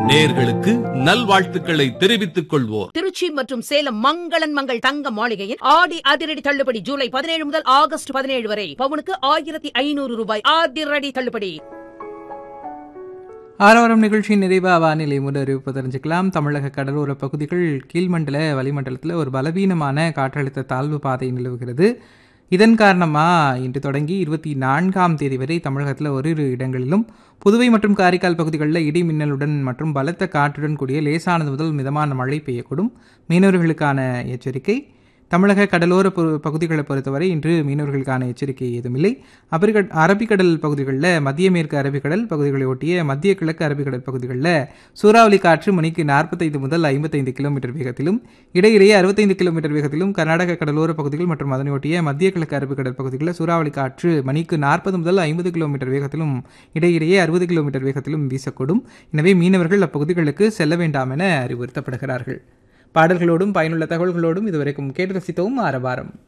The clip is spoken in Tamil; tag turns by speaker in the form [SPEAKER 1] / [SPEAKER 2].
[SPEAKER 1] நேர்களுக்கு நல்வாழ்த்துக்களை தெரிவித்துக் கொள்வோர்
[SPEAKER 2] திருச்சி மற்றும் சேலம் மங்களன் மங்கள் தங்க மாளிகையில் ஆடி அதிரடி தள்ளுபடி ஜூலை பதினேழு முதல் ஆகஸ்ட் பதினேழு வரை பவுனுக்கு ஆயிரத்தி ஐநூறு ரூபாய் அதிரடி தள்ளுபடி
[SPEAKER 3] ஆரவாரம் நிகழ்ச்சியின் நிறைவா வானிலை முன் அறிவிப்பு தெரிஞ்சுக்கலாம் தமிழக கடலோர பகுதிகள் கீழ்மண்டல வளிமண்டலத்தில் ஒரு பலவீனமான காற்றழுத்த தாழ்வு பாதை நிலவுகிறது இதன் காரணமாக இன்று தொடங்கி இருபத்தி நான்காம் தேதி வரை தமிழகத்தில் ஓரிரு இடங்களிலும் புதுவை மற்றும் காரைக்கால் பகுதிகளில் இடி மின்னலுடன் மற்றும் பலத்த காற்றுடன் கூடிய லேசானது முதல் மிதமான மழை பெய்யக்கூடும் மீனவர்களுக்கான எச்சரிக்கை தமிழக கடலோர பு- பகுதிகளை பொறுத்தவரை இன்று மீனவர்களுக்கான எச்சரிக்கை ஏதுமில்லை அபரிகட் அரபிக்கடல் பகுதிகளில் மத்திய மேற்கு அரபிக்கடல் பகுதிகளை ஒட்டிய மத்திய கிழக்கு அரபிக்கடல் பகுதிகளில் சூறாவளி காற்று மணிக்கு நாற்பத்தைந்து முதல் ஐம்பத்தைந்து கிலோமீட்டர் வேகத்திலும் இடையிடையே அறுபத்தைந்து கிலோமீட்டர் வேகத்திலும் கர்நாடக கடலோர பகுதிகள் மற்றும் அதனை ஒட்டிய மத்திய கிழக்கு அரபிக்கடல் பகுதிகளில் சூறாவளி காற்று மணிக்கு நாற்பது முதல் ஐம்பது கிலோமீட்டர் வேகத்திலும் இடையிடையே அறுபது கிலோமீட்டர் வேகத்திலும் வீசக்கூடும் எனவே மீனவர்கள் அப்பகுதிகளுக்கு செல்ல வேண்டாம் என அறிவுறுத்தப்படுகிறார்கள் பாடல்களோடும் பயனுள்ள தகவல்களோடும் இதுவரைக்கும் கேட்டு ரசித்தோம் ஆரவாரம்